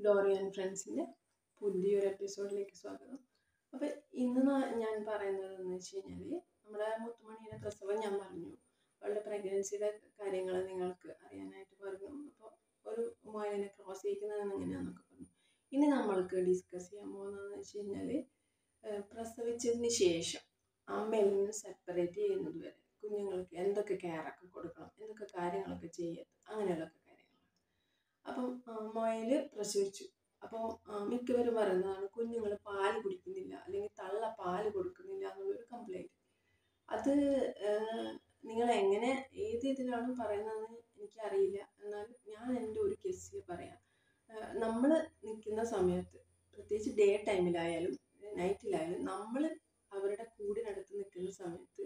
Dorian ഫ്രണ്ട്സിൻ്റെ പുതിയൊരു എപ്പിസോഡിലേക്ക് സ്വാഗതം അപ്പോൾ ഇന്ന് നാ- ഞാൻ പറയുന്നത് എന്ന് വെച്ച് കഴിഞ്ഞാൽ നമ്മുടെ മുത്തുമണിയുടെ പ്രസവം ഞാൻ പറഞ്ഞു അവളുടെ പ്രഗ്നൻസിയുടെ കാര്യങ്ങൾ നിങ്ങൾക്ക് അറിയാനായിട്ട് പറഞ്ഞു അപ്പോൾ ഒരു മോയനെ ക്രോസ് ചെയ്യിക്കുന്നത് എങ്ങനെയാണെന്നൊക്കെ പറഞ്ഞു ഇനി നമ്മൾക്ക് ഡിസ്കസ് ചെയ്യാൻ പോകുന്നതെന്ന് വെച്ച് കഴിഞ്ഞാൽ പ്രസവിച്ചതിന് ശേഷം അമ്മയിൽ നിന്ന് സെപ്പറേറ്റ് ചെയ്യുന്നത് വരെ കുഞ്ഞുങ്ങൾക്ക് എന്തൊക്കെ കെയറൊക്കെ കൊടുക്കണം എന്തൊക്കെ കാര്യങ്ങളൊക്കെ ചെയ്യരുത് അങ്ങനെയുള്ളൊക്കെ കാര്യങ്ങളാണ് അപ്പം മൊയൽ പ്രസവിച്ചു അപ്പോൾ മിക്കവരും പറയുന്നതാണ് കുഞ്ഞുങ്ങൾ പാല് കുടിക്കുന്നില്ല അല്ലെങ്കിൽ തള്ള പാല് കൊടുക്കുന്നില്ല എന്നുള്ളൊരു കംപ്ലൈൻറ്റ് അത് നിങ്ങൾ എങ്ങനെ ഏത് ഇതിലാണ് പറയുന്നതെന്ന് എനിക്കറിയില്ല എന്നാലും ഞാൻ എൻ്റെ ഒരു കെസ്സിൽ പറയാം നമ്മൾ നിൽക്കുന്ന സമയത്ത് പ്രത്യേകിച്ച് ഡേ ടൈമിലായാലും നൈറ്റിലായാലും നമ്മൾ അവരുടെ കൂടിനടുത്ത് നിൽക്കുന്ന സമയത്ത്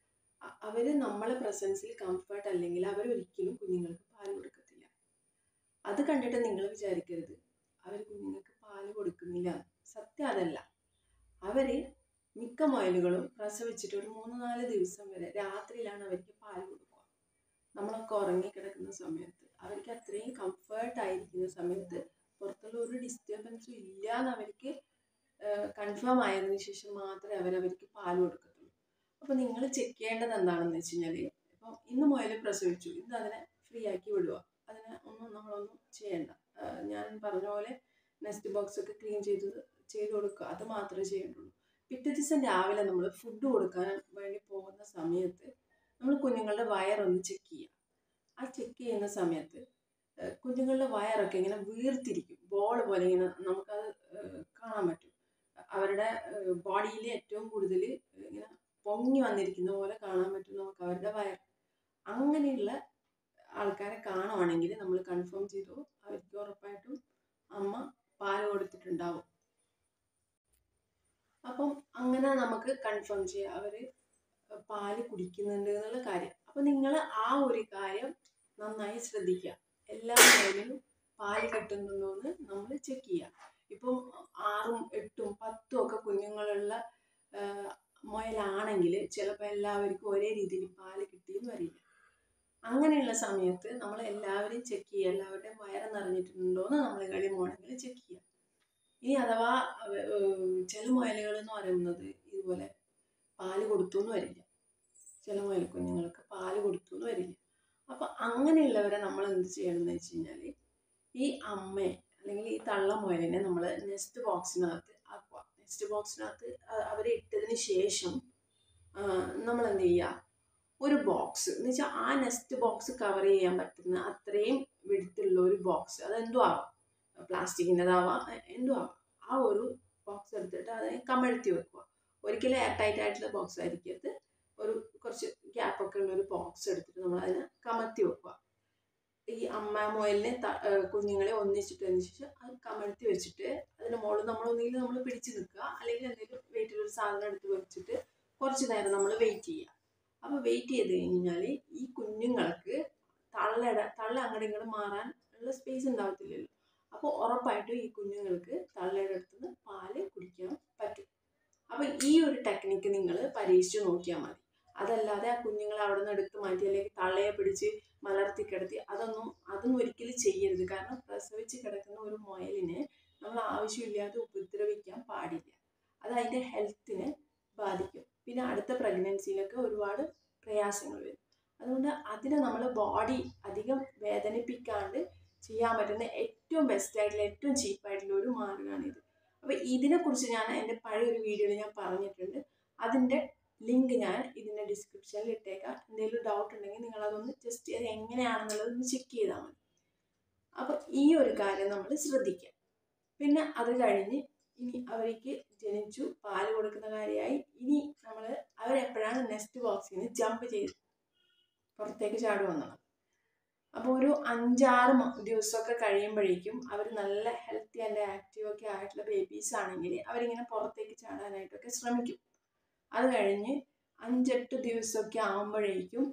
അവർ നമ്മളെ പ്രസൻസിൽ കംഫർട്ട് അല്ലെങ്കിൽ അവരൊരിക്കലും കുഞ്ഞുങ്ങൾക്ക് പാല് കൊടുക്കത്തില്ല അത് കണ്ടിട്ട് നിങ്ങൾ വിചാരിക്കരുത് അവർ കുഞ്ഞുങ്ങൾക്ക് പാല് കൊടുക്കുന്നില്ല സത്യം അതല്ല അവർ മിക്ക മൊയലുകളും പ്രസവിച്ചിട്ട് ഒരു മൂന്ന് നാല് ദിവസം വരെ രാത്രിയിലാണ് അവർക്ക് പാല് കൊടുക്കുക നമ്മളൊക്കെ ഉറങ്ങിക്കിടക്കുന്ന സമയത്ത് അവർക്ക് അത്രയും കംഫർട്ട് ആയിരിക്കുന്ന സമയത്ത് പുറത്തുള്ള ഒരു ഡിസ്റ്റർബൻസും ഇല്ല എന്ന് അവർക്ക് കൺഫേം ആയതിനു ശേഷം മാത്രമേ അവരവർക്ക് പാല് കൊടുക്കത്തുള്ളൂ അപ്പോൾ നിങ്ങൾ ചെക്ക് ചെയ്യേണ്ടത് എന്താണെന്ന് വെച്ച് കഴിഞ്ഞാൽ ഇപ്പം ഇന്ന് മുയൽ പ്രസവിച്ചു ഇന്ന് അതിനെ ഫ്രീ ആക്കി വിടുക അതിനെ ഒന്നും നമ്മളൊന്നും ചെയ്യണ്ട ഞാൻ പറഞ്ഞ പോലെ നെസ്റ്റ് ബോക്സ് ഒക്കെ ക്ലീൻ ചെയ്ത് ചെയ്ത് കൊടുക്കുക അത് മാത്രമേ ചെയ്യേണ്ടുള്ളൂ പിറ്റേ ദിവസം രാവിലെ നമ്മൾ ഫുഡ് കൊടുക്കാൻ വേണ്ടി പോകുന്ന സമയത്ത് നമ്മൾ കുഞ്ഞുങ്ങളുടെ വയറൊന്ന് ചെക്ക് ചെയ്യുക ആ ചെക്ക് ചെയ്യുന്ന സമയത്ത് കുഞ്ഞുങ്ങളുടെ വയറൊക്കെ ഇങ്ങനെ വീർത്തിരിക്കും ബോൾ പോലെ ഇങ്ങനെ നമുക്കത് കാണാൻ പറ്റും അവരുടെ ബോഡിയിൽ ഏറ്റവും കൂടുതൽ ഇങ്ങനെ പൊങ്ങി വന്നിരിക്കുന്ന പോലെ കാണാൻ പറ്റും നമുക്ക് അവരുടെ വയർ അങ്ങനെയുള്ള ആൾക്കാരെ കാണുവാണെങ്കിൽ നമ്മൾ കൺഫേം ചെയ്തു അവർക്ക് ഉറപ്പായിട്ടും അമ്മ പാല് കൊടുത്തിട്ടുണ്ടാവും അപ്പം അങ്ങനെ നമുക്ക് കൺഫേം ചെയ്യാം അവർ പാല് കുടിക്കുന്നുണ്ട് എന്നുള്ള കാര്യം അപ്പം നിങ്ങൾ ആ ഒരു കാര്യം നന്നായി ശ്രദ്ധിക്കുക എല്ലാ മുയലിനും പാല് കിട്ടുന്നുണ്ടോ എന്ന് നമ്മൾ ചെക്ക് ചെയ്യുക ഇപ്പം ആറും എട്ടും പത്തും ഒക്കെ കുഞ്ഞുങ്ങളുള്ള മുയലാണെങ്കിൽ ചിലപ്പോൾ എല്ലാവർക്കും ഒരേ രീതിയിൽ പാല് കിട്ടിയെന്ന് വരില്ല അങ്ങനെയുള്ള സമയത്ത് നമ്മൾ എല്ലാവരും ചെക്ക് ചെയ്യുക എല്ലാവരുടെയും വയറ് നിറഞ്ഞിട്ടുണ്ടോ എന്ന് നമ്മൾ കളിമോണെങ്കിൽ ചെക്ക് ചെയ്യുക ഇനി അഥവാ ചില മുയലുകൾ എന്ന് പറയുന്നത് ഇതുപോലെ പാല് കൊടുത്തു എന്ന് വരില്ല ചില മുയൽ കുഞ്ഞുങ്ങൾക്ക് പാല് കൊടുത്തു എന്ന് വരില്ല അപ്പം അങ്ങനെയുള്ളവരെ നമ്മൾ എന്ത് ചെയ്യണമെന്ന് വെച്ച് കഴിഞ്ഞാൽ ഈ അമ്മയെ അല്ലെങ്കിൽ ഈ തള്ള മുയലിനെ നമ്മൾ നെസ്റ്റ് ബോക്സിനകത്ത് ആക്കുക നെസ്റ്റ് ബോക്സിനകത്ത് അവരെ ഇട്ടതിന് ശേഷം നമ്മൾ എന്ത് ചെയ്യുക ഒരു ബോക്സ് എന്ന് വെച്ചാൽ ആ നെസ്റ്റ് ബോക്സ് കവർ ചെയ്യാൻ പറ്റുന്ന അത്രയും വിടുത്തുള്ള ഒരു ബോക്സ് അതെന്തോ ആവാം പ്ലാസ്റ്റിക്കിൻ്റെതാവാം എന്തോ ആവാം ആ ഒരു ബോക്സ് എടുത്തിട്ട് അതിനെ കമഴ്ത്തി വെക്കുക ഒരിക്കലും എയർ ടൈറ്റ് ആയിട്ടുള്ള ബോക്സ് ആയിരിക്കരുത് ഒരു കുറച്ച് ഗ്യാപ്പൊക്കെ ഉള്ള ഒരു ബോക്സ് എടുത്തിട്ട് നമ്മൾ അതിനെ കമഴ്ത്തി വെക്കുക ഈ അമ്മ മുയലിനെ കുഞ്ഞുങ്ങളെ ഒന്നിച്ചിട്ടതിന് ശേഷം അത് കമഴ്ത്തി വെച്ചിട്ട് അതിന് മുകളിൽ നമ്മൾ ഒന്നുകിൽ നമ്മൾ പിടിച്ച് നിൽക്കുക അല്ലെങ്കിൽ എന്തെങ്കിലും വെയിറ്റിലൊരു സാധനം എടുത്ത് വെച്ചിട്ട് കുറച്ച് നേരം നമ്മൾ വെയിറ്റ് ചെയ്യുക അപ്പോൾ വെയിറ്റ് ചെയ്ത് കഴിഞ്ഞാൽ ഈ കുഞ്ഞുങ്ങൾക്ക് തള്ളട തള്ള അങ്ങോട്ട് ഇങ്ങോട്ട് മാറാൻ ഉള്ള സ്പേസ് ഉണ്ടാവത്തില്ലല്ലോ അപ്പോൾ ഉറപ്പായിട്ടും ഈ കുഞ്ഞുങ്ങൾക്ക് തള്ളയുടെ അടുത്ത് നിന്ന് പാല് കുടിക്കാൻ പറ്റും അപ്പോൾ ഈ ഒരു ടെക്നിക്ക് നിങ്ങൾ പരീക്ഷിച്ച് നോക്കിയാൽ മതി അതല്ലാതെ ആ കുഞ്ഞുങ്ങളെ അവിടെ നിന്ന് എടുത്ത് മാറ്റി അല്ലെങ്കിൽ തള്ളയെ പിടിച്ച് മലർത്തി കിടത്തി അതൊന്നും അതൊന്നും ഒരിക്കലും ചെയ്യരുത് കാരണം പ്രസവിച്ച് കിടക്കുന്ന ഒരു മുയലിനെ നമ്മൾ ആവശ്യമില്ലാതെ ഉപദ്രവിക്കാൻ പാടില്ല അത് അതിൻ്റെ ഹെൽത്തിനെ ബാധിക്കും പിന്നെ അടുത്ത പ്രഗ്നൻസിയിലൊക്കെ ഒരുപാട് പ്രയാസങ്ങൾ വരും അതുകൊണ്ട് അതിനെ നമ്മൾ ബോഡി അധികം വേദനിപ്പിക്കാണ്ട് ചെയ്യാൻ പറ്റുന്ന ഏറ്റവും ബെസ്റ്റ് ആയിട്ടുള്ള ഏറ്റവും ചീപ്പായിട്ടുള്ള ഒരു മാർഗ്ഗമാണിത് അപ്പോൾ ഇതിനെക്കുറിച്ച് ഞാൻ എൻ്റെ പഴയ ഒരു വീഡിയോയിൽ ഞാൻ പറഞ്ഞിട്ടുണ്ട് അതിൻ്റെ ലിങ്ക് ഞാൻ ഇതിൻ്റെ ഡിസ്ക്രിപ്ഷനിൽ ഇട്ടേക്കാം എന്തെങ്കിലും ഡൗട്ട് ഉണ്ടെങ്കിൽ നിങ്ങളതൊന്ന് ജസ്റ്റ് അത് എങ്ങനെയാണെന്നുള്ളത് ഒന്ന് ചെക്ക് ചെയ്താൽ മതി അപ്പോൾ ഈ ഒരു കാര്യം നമ്മൾ ശ്രദ്ധിക്കുക പിന്നെ അത് കഴിഞ്ഞ് ഇനി അവർക്ക് ജനിച്ചു പാല് കൊടുക്കുന്ന കാര്യമായി ഇനി നമ്മൾ അവരെപ്പോഴാണ് നെക്സ്റ്റ് ബോക്സിൽ നിന്ന് ജമ്പ് ചെയ്ത് പുറത്തേക്ക് ചാടി വന്നത് അപ്പോൾ ഒരു അഞ്ചാറ് ദിവസമൊക്കെ കഴിയുമ്പോഴേക്കും അവർ നല്ല ഹെൽത്തി ആൻഡ് ആക്റ്റീവ് ഒക്കെ ആയിട്ടുള്ള ബേബീസ് ആണെങ്കിൽ അവരിങ്ങനെ പുറത്തേക്ക് ചാടാനായിട്ടൊക്കെ ശ്രമിക്കും അത് കഴിഞ്ഞ് അഞ്ചെട്ട് ദിവസമൊക്കെ ആകുമ്പോഴേക്കും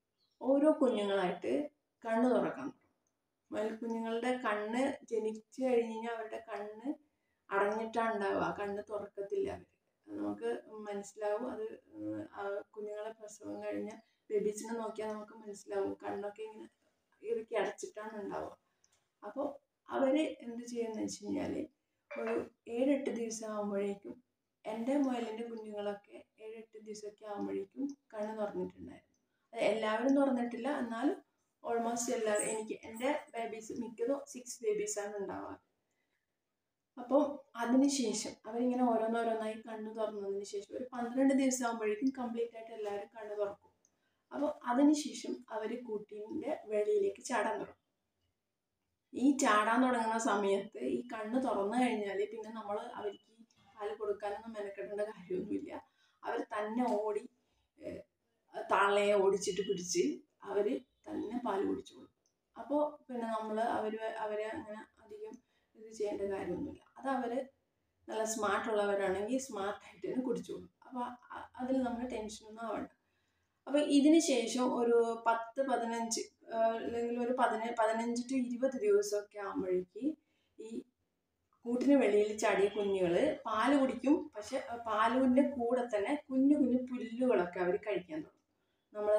ഓരോ കുഞ്ഞുങ്ങളായിട്ട് കണ്ണ് തുറക്കാൻ തുടങ്ങും കുഞ്ഞുങ്ങളുടെ കണ്ണ് ജനിച്ചു കഴിഞ്ഞ് കഴിഞ്ഞാൽ അവരുടെ കണ്ണ് അടഞ്ഞിട്ടാണ് ഉണ്ടാവുക കണ്ണ് തുറക്കത്തില്ല അവർ നമുക്ക് മനസ്സിലാവും അത് കുഞ്ഞുങ്ങളെ പ്രസവം കഴിഞ്ഞ ബേബീസിനെ നോക്കിയാൽ നമുക്ക് മനസ്സിലാവും കണ്ണൊക്കെ ഇങ്ങനെ ഇറുക്കി അടച്ചിട്ടാണ് ഉണ്ടാവുക അപ്പോൾ അവർ എന്ത് ചെയ്യുമെന്ന് വെച്ച് കഴിഞ്ഞാൽ ഒരു ഏഴെട്ട് ദിവസം ആകുമ്പോഴേക്കും എൻ്റെ മുയലിൻ്റെ കുഞ്ഞുങ്ങളൊക്കെ ഏഴെട്ട് ദിവസമൊക്കെ ആകുമ്പോഴേക്കും കണ്ണ് തുറന്നിട്ടുണ്ടായിരുന്നു അത് എല്ലാവരും തുറന്നിട്ടില്ല എന്നാലും ഓൾമോസ്റ്റ് എല്ലാവരും എനിക്ക് എൻ്റെ ബേബീസ് മിക്കതും സിക്സ് ബേബീസാണ് ഉണ്ടാവാറ് അപ്പം അതിനുശേഷം അവരിങ്ങനെ ഓരോന്നോരോന്നായി കണ്ണ് തുറന്നതിന് ശേഷം ഒരു പന്ത്രണ്ട് ദിവസം ആകുമ്പോഴേക്കും കംപ്ലീറ്റ് ആയിട്ട് എല്ലാവരും കണ്ണ് തുറക്കും അപ്പോൾ അതിനുശേഷം അവർ കൂട്ടിൻ്റെ വെളിയിലേക്ക് ചാടാൻ തുടങ്ങും ഈ ചാടാൻ തുടങ്ങുന്ന സമയത്ത് ഈ കണ്ണ് തുറന്നു കഴിഞ്ഞാൽ പിന്നെ നമ്മൾ അവർക്ക് പാല് കൊടുക്കാനൊന്നും മെനക്കെടേണ്ട കാര്യമൊന്നുമില്ല അവർ തന്നെ ഓടി ഏഹ്, തള്ളയെ ഓടിച്ചിട്ട് പിടിച്ച് അവർ തന്നെ പാല് കുടിച്ചോളും അപ്പോൾ പിന്നെ നമ്മൾ അവർ അവരെ അങ്ങനെ അധികം ഇത് ചെയ്യേണ്ട കാര്യമൊന്നുമില്ല അത് അവർ നല്ല സ്മാർട്ട് ഉള്ളവരാണെങ്കിൽ സ്മാർട്ടായിട്ട് തന്നെ കുടിച്ചോളും അപ്പോൾ അതിൽ നമ്മൾ ടെൻഷനൊന്നും ആവണ്ട അപ്പോൾ ഇതിന് ശേഷം ഒരു പത്ത് പതിനഞ്ച് ആ, അല്ലെങ്കിൽ ഒരു പതിന പതിനഞ്ച് ടു ഇരുപത് ദിവസമൊക്കെ ആകുമ്പോഴേക്ക് ഈ കൂട്ടിന് വെളിയിൽ ചാടിയ കുഞ്ഞുങ്ങൾ പാല് കുടിക്കും പക്ഷെ ആ പാലിൻ്റെ കൂടെ തന്നെ കുഞ്ഞു കുഞ്ഞു പുല്ലുകളൊക്കെ അവർ കഴിക്കാൻ തുടങ്ങും നമ്മൾ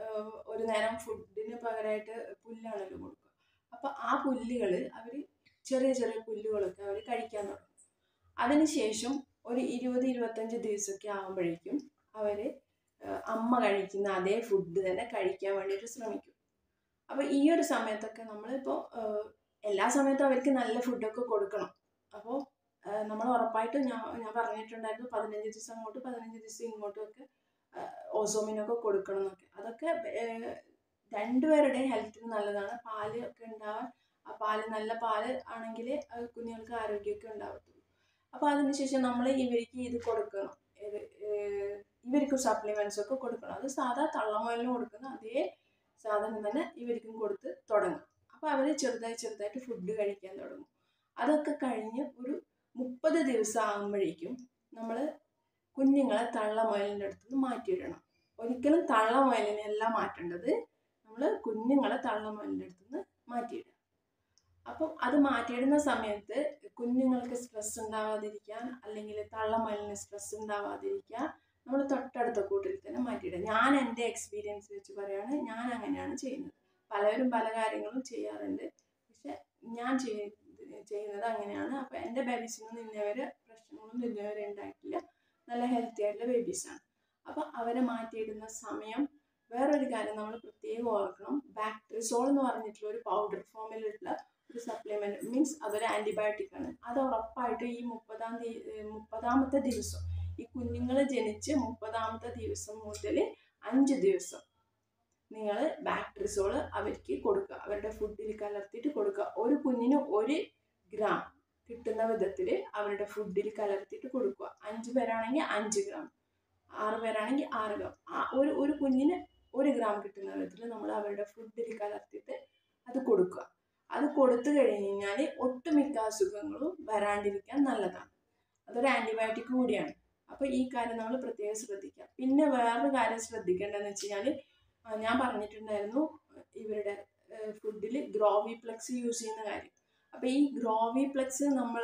ഒരു നേരം ഫുഡിന് പകരമായിട്ട് പുല്ലാണല്ലോ കൊടുക്കുക അപ്പോൾ ആ പുല്ലുകൾ അവർ ചെറിയ ചെറിയ പുല്ലുകളൊക്കെ അവർ കഴിക്കാൻ തുടങ്ങും അതിനുശേഷം ഒരു ഇരുപത് ഇരുപത്തഞ്ച് ദിവസമൊക്കെ ആകുമ്പോഴേക്കും അവർ അമ്മ കഴിക്കുന്ന അതേ ഫുഡ് തന്നെ കഴിക്കാൻ വേണ്ടിയിട്ട് ശ്രമിക്കും അപ്പോൾ ഈ ഒരു സമയത്തൊക്കെ നമ്മളിപ്പോൾ എല്ലാ സമയത്തും അവർക്ക് നല്ല ഫുഡൊക്കെ കൊടുക്കണം അപ്പോൾ നമ്മൾ ഉറപ്പായിട്ടും ഞാൻ ഞാൻ പറഞ്ഞിട്ടുണ്ടായിരുന്നു പതിനഞ്ച് ദിവസം അങ്ങോട്ട് പതിനഞ്ച് ദിവസം ഇങ്ങോട്ടും ഒക്കെ ഓസോമിനൊക്കെ കൊടുക്കണം എന്നൊക്കെ അതൊക്കെ ഏഹ്, രണ്ടുപേരുടെയും ഹെൽത്തിന് നല്ലതാണ് പാല് ഒക്കെ ഉണ്ടാവാൻ ആ പാല് നല്ല പാല് ആണെങ്കിൽ അത് കുഞ്ഞുങ്ങൾക്ക് ആരോഗ്യമൊക്കെ ഉണ്ടാവത്തുള്ളൂ അപ്പോൾ അതിനുശേഷം നമ്മൾ ഇവർക്ക് ഇത് കൊടുക്കണം ഇത് ഏഹ്, ഇവർക്ക് സപ്ലിമെൻറ്റ്സ് ഒക്കെ കൊടുക്കണം അത് സാധാ തള്ളമുയലിന് കൊടുക്കുന്ന അതേ സാധനം തന്നെ ഇവർക്കും കൊടുത്ത് തുടങ്ങും അപ്പോൾ അവർ ചെറുതായി ചെറുതായിട്ട് ഫുഡ് കഴിക്കാൻ തുടങ്ങും അതൊക്കെ കഴിഞ്ഞ് ഒരു മുപ്പത് ദിവസം ആകുമ്പോഴേക്കും നമ്മൾ കുഞ്ഞുങ്ങളെ തള്ളമുയലിൻ്റെ അടുത്ത് നിന്ന് മാറ്റിയിടണം ഒരിക്കലും തള്ളമുയലിനെയല്ല മാറ്റേണ്ടത് നമ്മൾ കുഞ്ഞുങ്ങളെ തള്ളമുയലിൻ്റെ അടുത്ത് നിന്ന് മാറ്റിയിടുക അപ്പം അത് മാറ്റിയിടുന്ന സമയത്ത് കുഞ്ഞുങ്ങൾക്ക് സ്ട്രെസ് ഉണ്ടാവാതിരിക്കാൻ അല്ലെങ്കിൽ തള്ളമുയലിന് സ്ട്രെസ് ഉണ്ടാവാതിരിക്കാൻ നമ്മൾ തൊട്ടടുത്ത കൂട്ടിൽ തന്നെ മാറ്റിയിടുക ഞാൻ എൻ്റെ എക്സ്പീരിയൻസ് വെച്ച് പറയുകയാണ് ഞാൻ അങ്ങനെയാണ് ചെയ്യുന്നത് പലരും പല കാര്യങ്ങളും ചെയ്യാറുണ്ട് പക്ഷെ ഞാൻ ചെയ്യ- ചെയ്യുന്നത് അങ്ങനെയാണ് അപ്പോൾ എൻ്റെ ബേബീസിനൊന്നും ഇന്നേവരെ പ്രശ്നങ്ങളൊന്നും ഇന്നേവരെ ഉണ്ടായിട്ടില്ല നല്ല ഹെൽത്തി ആയിട്ടുള്ള ബേബീസാണ് അപ്പോൾ അവരെ മാറ്റിയിടുന്ന സമയം വേറൊരു കാര്യം നമ്മൾ പ്രത്യേകം ഓർക്കണം ബാക്ട്രിസോൾ എന്ന് പറഞ്ഞിട്ടുള്ള ഒരു പൗഡർ ഫോമിലുള്ള ഒരു സപ്ലിമെൻറ്റ് മീൻസ് അതൊരു ആൻറ്റിബയോട്ടിക് ആണ് അത് ഉറപ്പായിട്ടും ഈ മുപ്പതാം തീയതി മുപ്പതാമത്തെ ദിവസം ഈ കുഞ്ഞുങ്ങൾ ജനിച്ച് മുപ്പതാമത്തെ ദിവസം മുതൽ അഞ്ച് ദിവസം നിങ്ങൾ ബാക്ട്രിസോൾ അവർക്ക് കൊടുക്കുക അവരുടെ ഫുഡിൽ കലർത്തിയിട്ട് കൊടുക്കുക ഒരു കുഞ്ഞിന് ഒരു ഗ്രാം കിട്ടുന്ന വിധത്തിൽ അവരുടെ ഫുഡിൽ കലർത്തിയിട്ട് കൊടുക്കുക അഞ്ച് പേരാണെങ്കിൽ അഞ്ച് ഗ്രാം ആറ് പേരാണെങ്കിൽ ആറ് ഗ്രാം ആ ഒരു ഒരു കുഞ്ഞിന് ഒരു ഗ്രാം കിട്ടുന്ന വിധത്തിൽ നമ്മൾ അവരുടെ ഫുഡിൽ കലർത്തിയിട്ട് അത് കൊടുക്കുക അത് കൊടുത്തു കഴിഞ്ഞ് കഴിഞ്ഞാൽ ഒട്ടുമിക്ക അസുഖങ്ങളും വരാണ്ടിരിക്കാൻ നല്ലതാണ് അതൊരു ആൻറ്റിബയോട്ടിക് കൂടിയാണ് അപ്പോൾ ഈ കാര്യം നമ്മൾ പ്രത്യേകം ശ്രദ്ധിക്കുക പിന്നെ വേറൊരു കാര്യം ശ്രദ്ധിക്കേണ്ടതെന്ന് വെച്ച് കഴിഞ്ഞാൽ ഞാൻ പറഞ്ഞിട്ടുണ്ടായിരുന്നു ഇവരുടെ ഫുഡിൽ ഗ്രോവി പ്ലക്സ് യൂസ് ചെയ്യുന്ന കാര്യം അപ്പോൾ ഈ ഗ്രോവി പ്ലക്സ് നമ്മൾ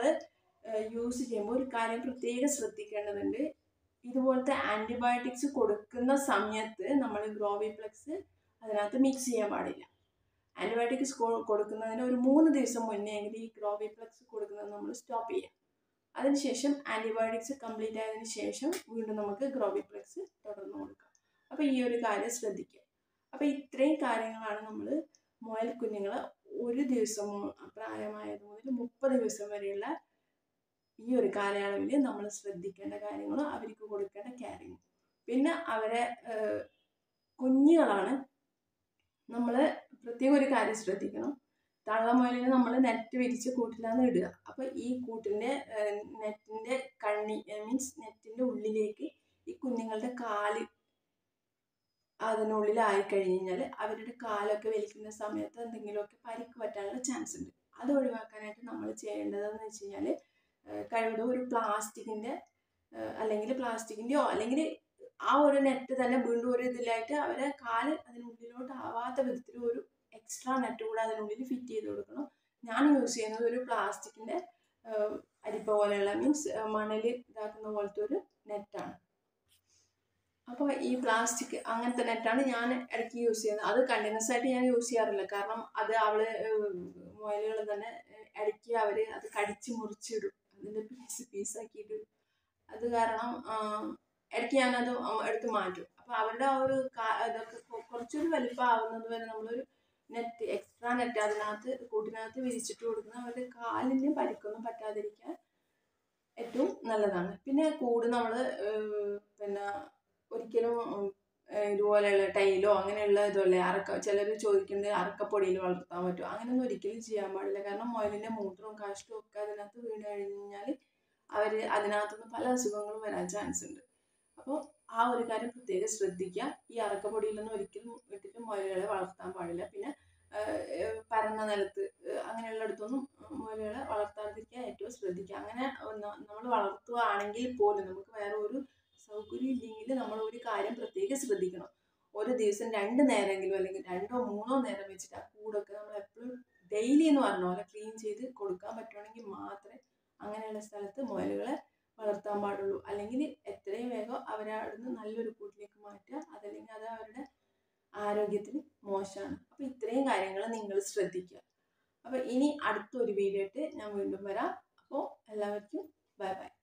യൂസ് ചെയ്യുമ്പോൾ ഒരു കാര്യം പ്രത്യേകം ശ്രദ്ധിക്കേണ്ടതുണ്ട് ഇതുപോലത്തെ ആൻറ്റിബയോട്ടിക്സ് കൊടുക്കുന്ന സമയത്ത് നമ്മൾ ഗ്രോവി പ്ലക്സ് അതിനകത്ത് മിക്സ് ചെയ്യാൻ പാടില്ല ആൻറ്റിബയോട്ടിക്സ് കൊടുക്കുന്നതിന് ഒരു മൂന്ന് ദിവസം മുന്നേ എങ്കിലും ഈ ഗ്രോവി പ്ലക്സ് കൊടുക്കുന്നത് നമ്മൾ സ്റ്റോപ്പ് ചെയ്യാം അതിനുശേഷം ആൻറ്റിബയോട്ടിക്സ് കംപ്ലീറ്റ് ആയതിനു ശേഷം വീണ്ടും നമുക്ക് ഗ്രോവി പ്ലക്സ് തുടർന്ന് കൊടുക്കാം അപ്പോൾ ഈ ഒരു കാര്യം ശ്രദ്ധിക്കുക അപ്പോൾ ഇത്രയും കാര്യങ്ങളാണ് നമ്മൾ മുയൽ കുഞ്ഞുങ്ങളെ ഒരു ദിവസം പ്രായമായത് മുതൽ മുപ്പത് ദിവസം വരെയുള്ള ഈ ഒരു കാലയളവിൽ നമ്മൾ ശ്രദ്ധിക്കേണ്ട കാര്യങ്ങളും അവർക്ക് കൊടുക്കേണ്ട കെയറിങ്ങും പിന്നെ അവരെ ഏഹ്, കുഞ്ഞുങ്ങളാണ് നമ്മൾ പ്രത്യേകം ഒരു കാര്യം ശ്രദ്ധിക്കണം തള്ളമുയലിന് നമ്മൾ നെറ്റ് വിരിച്ച് കൂട്ടിലാണ് ഇടുക അപ്പോൾ ഈ കൂട്ടിൻ്റെ നെറ്റിൻ്റെ കണ്ണി മീൻസ് നെറ്റിൻ്റെ ഉള്ളിലേക്ക് ഈ കുഞ്ഞുങ്ങളുടെ കാല് അതിനുള്ളിലായി കഴിഞ്ഞ് കഴിഞ്ഞാൽ അവരുടെ കാലൊക്കെ വലിക്കുന്ന സമയത്ത് എന്തെങ്കിലുമൊക്കെ പരിക്ക് പറ്റാനുള്ള ചാൻസ് ഉണ്ട് അത് ഒഴിവാക്കാനായിട്ട് നമ്മൾ ചെയ്യേണ്ടതെന്ന് വെച്ച് കഴിഞ്ഞാൽ കഴിവതും ഒരു പ്ലാസ്റ്റിക്കിൻ്റെ അല്ലെങ്കിൽ പ്ലാസ്റ്റിക്കിൻ്റെയോ അല്ലെങ്കിൽ ആ ഒരു നെറ്റ് തന്നെ വീണ്ടും ഒരു ഇതിലായിട്ട് അവരെ കാല് അതിനുള്ളിലോട്ട് ആവാത്ത വിധത്തിൽ ഒരു എക്സ്ട്രാ നെറ്റ് കൂടെ അതിനുള്ളിൽ ഫിറ്റ് ചെയ്ത് കൊടുക്കണം ഞാൻ യൂസ് ചെയ്യുന്നത് ഒരു പ്ലാസ്റ്റിക്കിൻ്റെ അരിപ്പ പോലെയുള്ള മീൻസ് മണൽ ഇതാക്കുന്ന പോലത്തെ ഒരു നെറ്റാണ് അപ്പോൾ ഈ പ്ലാസ്റ്റിക് അങ്ങനത്തെ നെറ്റാണ് ഞാൻ ഇടയ്ക്ക് യൂസ് ചെയ്യുന്നത് അത് കണ്ടിന്യൂസ് ആയിട്ട് ഞാൻ യൂസ് ചെയ്യാറില്ല കാരണം അത് അവള് മുയലുകൾ തന്നെ ഇടയ്ക്ക് അവർ അത് കടിച്ച് മുറിച്ചിടും അതിൻ്റെ പീസ് പീസാക്കിയിട്ട് അത് കാരണം ആ, ഇടയ്ക്ക് ഞാനത് എടുത്ത് മാറ്റും അപ്പോൾ അവരുടെ ആ ഒരു കാ- ഇതൊക്കെ കൊ- കുറച്ചൊരു വലിപ്പമാവുന്നത് വരെ നമ്മളൊരു നെറ്റ് എക്സ്ട്രാ നെറ്റ് അതിനകത്ത് കൂട്ടിനകത്ത് വിരിച്ചിട്ട് കൊടുക്കുന്ന അവരുടെ കാലിന് പരിക്കൊന്നും പറ്റാതിരിക്കാൻ ഏറ്റവും നല്ലതാണ് പിന്നെ കൂട് നമ്മൾ പിന്നെ ഒരിക്കലും ഉം, ഏഹ് ഇതുപോലെയുള്ള ടൈലോ അങ്ങനെയുള്ള ഇതല്ലേ അറക്ക ചിലർ ചോദിക്കുന്നത് അറക്കപ്പൊടിയിൽ വളർത്താൻ പറ്റുമോ അങ്ങനെയൊന്നും ഒരിക്കലും ചെയ്യാൻ പാടില്ല കാരണം മുയലിൻ്റെ മൂത്രവും കാഷ്ടവും ഒക്കെ അതിനകത്ത് വീണ് കഴിഞ്ഞാൽ അവർ അതിനകത്തുനിന്ന് പല അസുഖങ്ങളും വരാൻ ചാൻസ് ഉണ്ട് അപ്പോൾ ആ ഒരു കാര്യം പ്രത്യേകം ശ്രദ്ധിക്കുക ഈ അറക്കപ്പൊടിയിലൊന്നും ഒരിക്കലും ഇട്ടിട്ട് മുയലുകളെ വളർത്താൻ പാടില്ല പിന്നെ ഏഹ്, ഏഹ്, പരന്ന നിലത്ത് ഏഹ്, അങ്ങനെയുള്ളിടത്തൊന്നും മുയലുകളെ വളർത്താതിരിക്കാൻ ഏറ്റവും ശ്രദ്ധിക്കുക അങ്ങനെ നമ്മൾ വളർത്തുകയാണെങ്കിൽ പോലും നമുക്ക് വേറെ ഒരു സൗകര്യം ഇല്ലെങ്കിൽ നമ്മൾ ഒരു കാര്യം പ്രത്യേകം ശ്രദ്ധിക്കണം ഒരു ദിവസം രണ്ട് നേരമെങ്കിലും അല്ലെങ്കിൽ രണ്ടോ മൂന്നോ നേരം വെച്ചിട്ട് ആ കൂടൊക്കെ നമ്മൾ എപ്പോഴും ഡെയിലി എന്ന് പറഞ്ഞ പോലെ ക്ലീൻ ചെയ്ത് കൊടുക്കാൻ പറ്റുവാണെങ്കിൽ മാത്രമേ അങ്ങനെയുള്ള സ്ഥലത്ത് മുയലുകളെ വളർത്താൻ പാടുള്ളൂ അല്ലെങ്കിൽ എത്രയും വേഗം അവരെ അവിടുന്ന് നല്ലൊരു കൂട്ടിലേക്ക് മാറ്റുക അതല്ലെങ്കിൽ അത് അവരുടെ ആരോഗ്യത്തിന് മോശമാണ് അപ്പോൾ ഇത്രയും കാര്യങ്ങൾ നിങ്ങൾ ശ്രദ്ധിക്കുക അപ്പോൾ ഇനി അടുത്തൊരു വീഡിയോ ആയിട്ട് ഞാൻ വീണ്ടും വരാം അപ്പോൾ എല്ലാവർക്കും ബൈ ബൈ